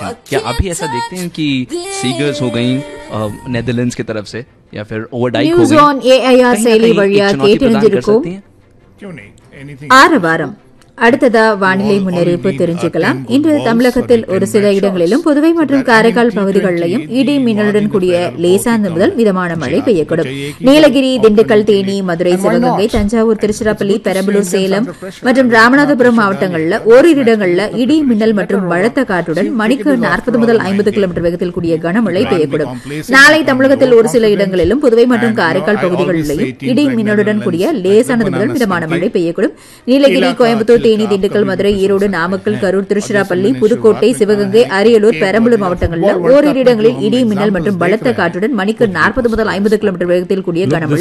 थी क्या अभी ऐसा देखते हैं कि सीगर्स हो गई नेदरलैंड्स की तरफ से या फिर ओवरडाइक हो நியூஸ் गई ஆன் ஏஐஆர் कहीं ना செயலி कहीं வழியா एक चुनौती प्रदान कर கேட்டறிஞ்சிருக்கும் सकती हैं क्यों नहीं एनीथिंग ஆரவாரம் அடுத்ததா வானிலை முன்னறிவிப்பு தெரிஞ்சுக்கலாம் இன்று தமிழகத்தில் ஒரு சில இடங்களிலும் புதுவை மற்றும் காரைக்கால் பகுதிகளிலும் இடி மின்னலுடன் கூடிய லேசானது முதல் மிதமான மழை பெய்யக்கூடும் நீலகிரி திண்டுக்கல் தேனி மதுரை சிவகங்கை தஞ்சாவூர் திருச்சிராப்பள்ளி பெரம்பலூர் சேலம் மற்றும் ராமநாதபுரம் மாவட்டங்களில் ஓரிரு இடங்களில் இடி மின்னல் மற்றும் பலத்த காற்றுடன் மணிக்கு நாற்பது முதல் ஐம்பது கிலோமீட்டர் வேகத்தில் கூடிய கனமழை பெய்யக்கூடும் நாளை தமிழகத்தில் ஒரு சில இடங்களிலும் புதுவை மற்றும் காரைக்கால் பகுதிகளிலும் இடி மின்னலுடன் கூடிய லேசானது முதல் மிதமான மழை பெய்யக்கூடும் நீலகிரி கோயம்புத்தூர் தேனி திண்டுக்கல் மதுரை ஈரோடு நாமக்கல் கரூர் திருச்சிராப்பள்ளி புதுக்கோட்டை சிவகங்கை அரியலூர் பெரம்பலூர் மாவட்டங்களில் ஓரிரு இடங்களில் இடி மின்னல் மற்றும் பலத்த காற்றுடன் மணிக்கு நாற்பது முதல் ஐம்பது கிலோமீட்டர் வேகத்தில் கூடிய கனமழை